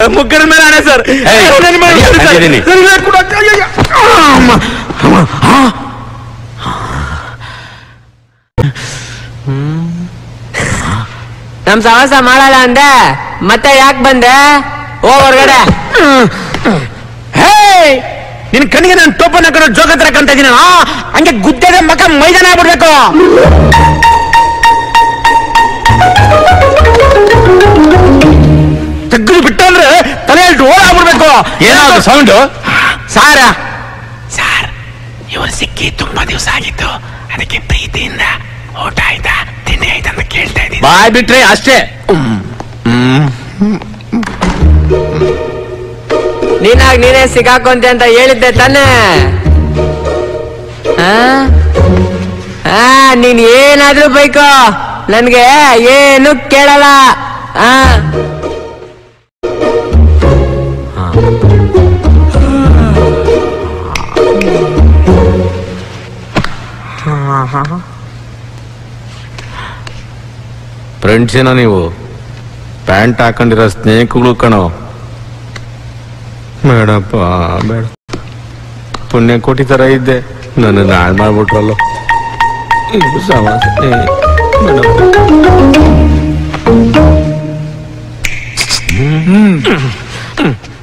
ಮುಗ್ಗರ ಮೇಲೆ ಆಣೆ ಸರ್ ಏಯ್, ನನ್ನ ಮೇಲೆ ಅಯ್ಯೋ, ಸರ್. ಅದಿದ್ದೀನಿ. ಸರ್, ಇಲ್ಲ, ಕೊಡು. ಅಯ್ಯೋ, ಅಯ್ಯೋ. ಅಮ್ಮ, ಅಮ್ಮ, ಆ. ನಮ್ ಸಹವಾಸ ಮಾಡಲ್ಲ ಅಂದೆ ಮತ್ತೆ ಯಾಕೆ ಬಂದೆ ಓ ಹೊರ್ಗಡೆ ಹೇ ನಿನ್ ಕಣ್ಣಿಗೆ ನಾನು ಟೋಪನ್ ಹಾಕೊಂಡು ಜೋಗ ಹತ್ರ ಕಾಣ್ತಾ ಇದೀನಿ ಆ, ಹಂಗೆ ಗುದ್ದೆಗೆ ಮಕ ಮೈದಾನ ಆಗ್ಬಿಡ್ಬೇಕು ತೆಗ್ದು ಬಿಟ್ಟಂದ್ರೆ ತಲೆ ಡೋಳ ಆಗ್ಬಿಡ್ಬೇಕು ಏನಾದ್ರು ಸೌಂಡ್ ಸಾರ ಸಾರ್ ಇವರು ಸಿಕ್ಕಿ ತುಂಬಾ ದಿವಸ ಆಗಿತ್ತು ಅದಕ್ಕೆ ಪ್ರೀತಿಯಿಂದ ಊಟ ಆಯ್ತಾ ತಿಂಡಿ ಆಯ್ತಾ ಅಂತ ಕೇಳ್ತಾ ಇದ್ದೀನಿ ಬಾಯ್ ಬಿಟ್ರೆ ಅಷ್ಟೇ ನೀನಾಗ್ ನೀನೇ ಸಿಗಾಕೊಂತೆ ಅಂತ ಹೇಳಿದ್ದೆ ತಾನೇ ಆ? ಆ, ನೀನ್ ಏನಾದ್ರೂ ಬೈಕೋ ನನ್ಗೆ ಏನು ಕೇಳಲ್ಲ ಆ ಫ್ರೆಂಡ್ಸ್ ಏನೋ ನೀವು ಪ್ಯಾಂಟ್ ಹಾಕೊಂಡಿರೋ ಸ್ನೇಹಿತಗಳು ಕಣೋ ಬೇಡಪ್ಪ ಬೇಡ ಪುಣ್ಯ ಕೋಟಿ ತರ ಇದ್ದೆ ನನ್ನ ನಾಳ್ ಮಾಡ್ಬಿಟ್ರಲ್ಲ ಇದು ಸಮಾಸ ಏ, ಬೇಡಪ್ಪ.